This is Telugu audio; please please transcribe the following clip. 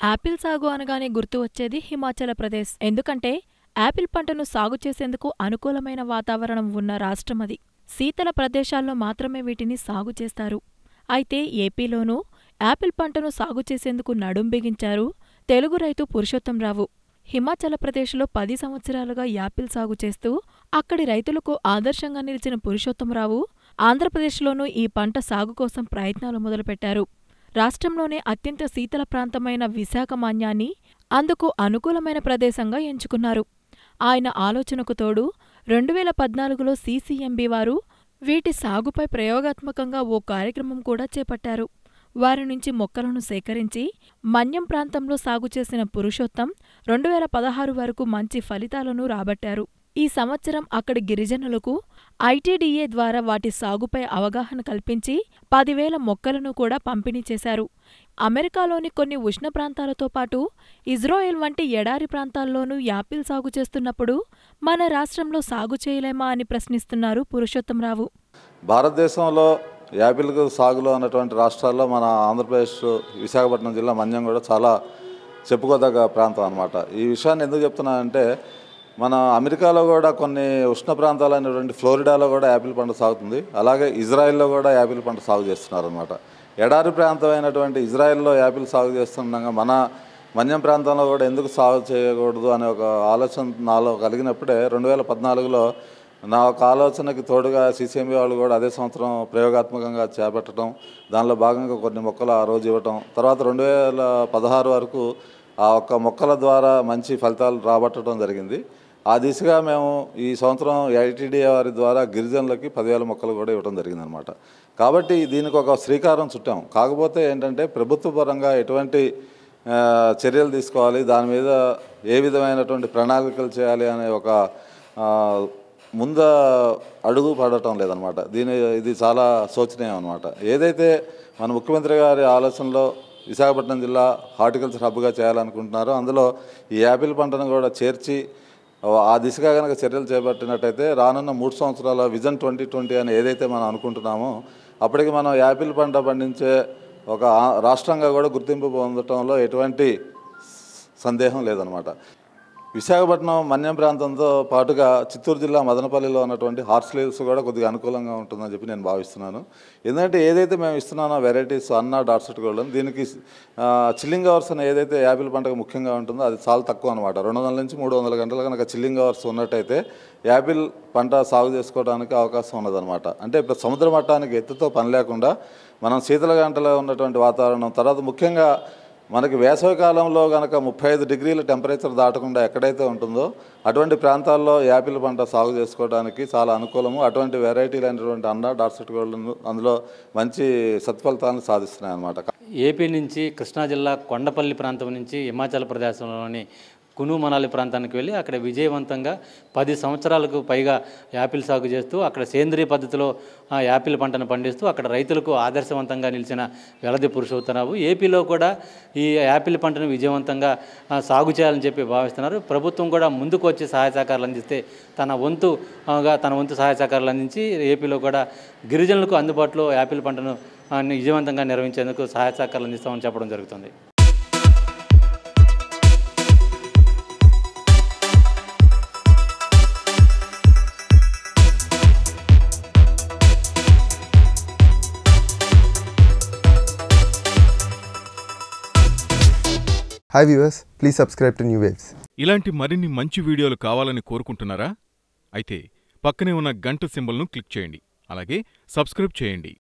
యాపిల్ సాగు అనగానే గుర్తు వచ్చేది హిమాచల ప్రదేశ్ ఎందుకంటే యాపిల్ పంటను సాగు చేసేందుకు అనుకూలమైన వాతావరణం ఉన్న రాష్ట్రమది శీతల ప్రదేశాల్లో మాత్రమే వీటిని సాగు చేస్తారు అయితే ఏపీలోనూ యాపిల్ పంటను సాగు చేసేందుకు నడుం బిగించారు తెలుగు రైతు పురుషోత్తంరావు హిమాచల ప్రదేశ్లో పది సంవత్సరాలుగా యాపిల్ సాగు చేస్తూ అక్కడి రైతులకు ఆదర్శంగా నిలిచిన పురుషోత్తంరావు ఆంధ్రప్రదేశ్లోనూ ఈ పంట సాగు కోసం ప్రయత్నాలు మొదలుపెట్టారు రాష్ట్రంలోనే అత్యంత శీతల ప్రాంతమైన విశాఖ మాన్యాన్ని అందుకు అనుకూలమైన ప్రదేశంగా ఎంచుకున్నారు ఆయన ఆలోచనకు తోడు రెండువేల పద్నాలుగులో సీసీఎంబీ వారు వీటి సాగుపై ప్రయోగాత్మకంగా ఓ కార్యక్రమం కూడా చేపట్టారు వారి నుంచి మొక్కలను సేకరించి మన్యం ప్రాంతంలో సాగు చేసిన పురుషోత్తం రెండువేల పదహారు వరకు మంచి ఫలితాలను రాబట్టారు ఈ సంవత్సరం అక్కడి గిరిజనులకు ఐటీడీఏ ద్వారా వాటి సాగుపై అవగాహన కల్పించి పదివేల మొక్కలను కూడా పంపిణీ చేశారు అమెరికాలోని కొన్ని ఉష్ణ ప్రాంతాలతో పాటు ఇజ్రాయెల్ వంటి ఎడారి ప్రాంతాల్లోనూ యాపిల్ సాగు చేస్తున్నప్పుడు మన రాష్ట్రంలో సాగు చేయలేమా అని ప్రశ్నిస్తున్నారు పురుషోత్తంరావు భారతదేశంలో యాపిల్ సాగులో ఉన్నటువంటి రాష్ట్రాల్లో మన ఆంధ్రప్రదేశ్ విశాఖపట్నం జిల్లా మన్యం కూడా చాలా చెప్పుకోదగ్గ ప్రాంతం అనమాట ఈ విషయాన్ని ఎందుకు చెప్తున్నానంటే మన అమెరికాలో కూడా కొన్ని ఉష్ణ ప్రాంతాలైనటువంటి ఫ్లోరిడాలో కూడా యాపిల్ పంట సాగుతుంది అలాగే ఇజ్రాయెల్లో కూడా యాపిల్ పంట సాగు చేస్తున్నారు అనమాట ఎడారి ప్రాంతమైనటువంటి ఇజ్రాయెల్లో యాపిల్ సాగు చేస్తుండగా మన మన్యం ప్రాంతంలో కూడా ఎందుకు సాగు చేయకూడదు అనే ఒక ఆలోచన నాలో కలిగినప్పుడే రెండు వేల పద్నాలుగులో నా ఒక ఆలోచనకి తోడుగా సీసీఎంబీ వాళ్ళు కూడా అదే సంవత్సరం ప్రయోగాత్మకంగా చేపట్టడం దానిలో భాగంగా కొన్ని మొక్కలు ఆ రోజు ఇవ్వటం తర్వాత రెండు వేల పదహారు వరకు ఆ ఒక్క మొక్కల ద్వారా మంచి ఫలితాలు రాబట్టడం జరిగింది ఆ దిశగా మేము ఈ సంవత్సరం ఐటీడీఏ వారి ద్వారా గిరిజనులకి పదివేల మొక్కలు కూడా ఇవ్వడం జరిగిందనమాట కాబట్టి దీనికి ఒక శ్రీకారం చుట్టాం కాకపోతే ఏంటంటే ప్రభుత్వ పరంగా ఎటువంటి ఆ, చర్యలు తీసుకోవాలి దాని మీద ఏ విధమైనటువంటి ప్రణాళికలు చేయాలి అనే ఒక ఆ, ముంద అడుగు పడటం లేదనమాట దీని ఇది చాలా శోచనీయం అనమాట ఏదైతే మన ముఖ్యమంత్రి గారి ఆలోచనలో విశాఖపట్నం జిల్లా హార్టికల్చర్ హబ్గా చేయాలనుకుంటున్నారో అందులో ఈ యాపిల్ పంటను కూడా చేర్చి ఆ దిశగా కనుక చర్యలు చేపట్టినట్టయితే రానున్న మూడు సంవత్సరాల విజన్ ట్వంటీ ట్వంటీ అని ఏదైతే మనం అనుకుంటున్నామో అప్పటికి మనం యాపిల్ పంట పండించే ఒక ఆ- రాష్ట్రంగా కూడా గుర్తింపు పొందటంలో ఎటువంటి సందేహం లేదనమాట విశాఖపట్నం మన్యం ప్రాంతంతో పాటుగా చిత్తూరు జిల్లా మదనపల్లిలో ఉన్నటువంటి హార్స్ లీవ్స్ కూడా కొద్దిగా అనుకూలంగా ఉంటుందని చెప్పి నేను భావిస్తున్నాను ఎందుకంటే ఏదైతే మేము ఇస్తున్నానో వెరైటీస్ అన్న డాట్సెట్ గోల్డెన్ దీనికి ఆ, చిల్లింగ్ అవర్స్ అని ఏదైతే యాపిల్ పంటకు ముఖ్యంగా ఉంటుందో అది చాలా తక్కువ అనమాట రెండు వందల నుంచి మూడు వందల గంటలు కనుక చిల్లింగ్ అవర్స్ ఉన్నట్టయితే యాపిల్ పంట సాగు చేసుకోవడానికి అవకాశం ఉన్నదన్నమాట అంటే ఇప్పుడు సముద్ర మట్టానికి ఎత్తుతో పని లేకుండా మనం శీతల గంటలో ఉన్నటువంటి వాతావరణం తర్వాత ముఖ్యంగా మనకి వేసవి కాలంలో కనుక ముప్పై ఐదు డిగ్రీల టెంపరేచర్ దాటకుండా ఎక్కడైతే ఉంటుందో అటువంటి ప్రాంతాల్లో యాపిల్ పంట సాగు చేసుకోవడానికి చాలా అనుకూలము అటువంటి వెరైటీలు అయినటువంటి అన్న డార్సెట్ గోల్డెన్ అందులో మంచి సత్ఫలితాలను సాధిస్తున్నాయి అన్నమాట ఏపీ నుంచి కృష్ణా జిల్లా కొండపల్లి ప్రాంతం నుంచి హిమాచల్ ప్రదేశ్లోని కును మనాలి ప్రాంతానికి వెళ్ళి అక్కడ విజయవంతంగా పది సంవత్సరాలకు పైగా యాపిల్ సాగు చేస్తూ అక్కడ సేంద్రియ పద్ధతిలో ఆ, యాపిల్ పంటను పండిస్తూ అక్కడ రైతులకు ఆదర్శవంతంగా నిలిచిన వెలది పురుషోత్తరావు ఏపీలో కూడా ఈ యాపిల్ పంటను విజయవంతంగా ఆ, సాగు చేయాలని చెప్పి భావిస్తున్నారు ప్రభుత్వం కూడా ముందుకు వచ్చి సహాయ సహకారాలు అందిస్తే తన వంతుగా తన వంతు సహాయ సహకారాలు అందించి ఏపీలో కూడా గిరిజనులకు అందుబాటులో యాపిల్ పంటను ఆ, విజయవంతంగా నిర్వహించేందుకు సహాయ సహకారాలు అందిస్తామని చెప్పడం జరుగుతుంది Hi viewers, please subscribe to New Waves. ఇలాంటి మరిన్ని మంచి వీడియోలు కావాలని కోరుకుంటున్నారా అయితే పక్కనే ఉన్న గంట సింబల్ను క్లిక్ చేయండి అలాగే సబ్స్క్రైబ్ చేయండి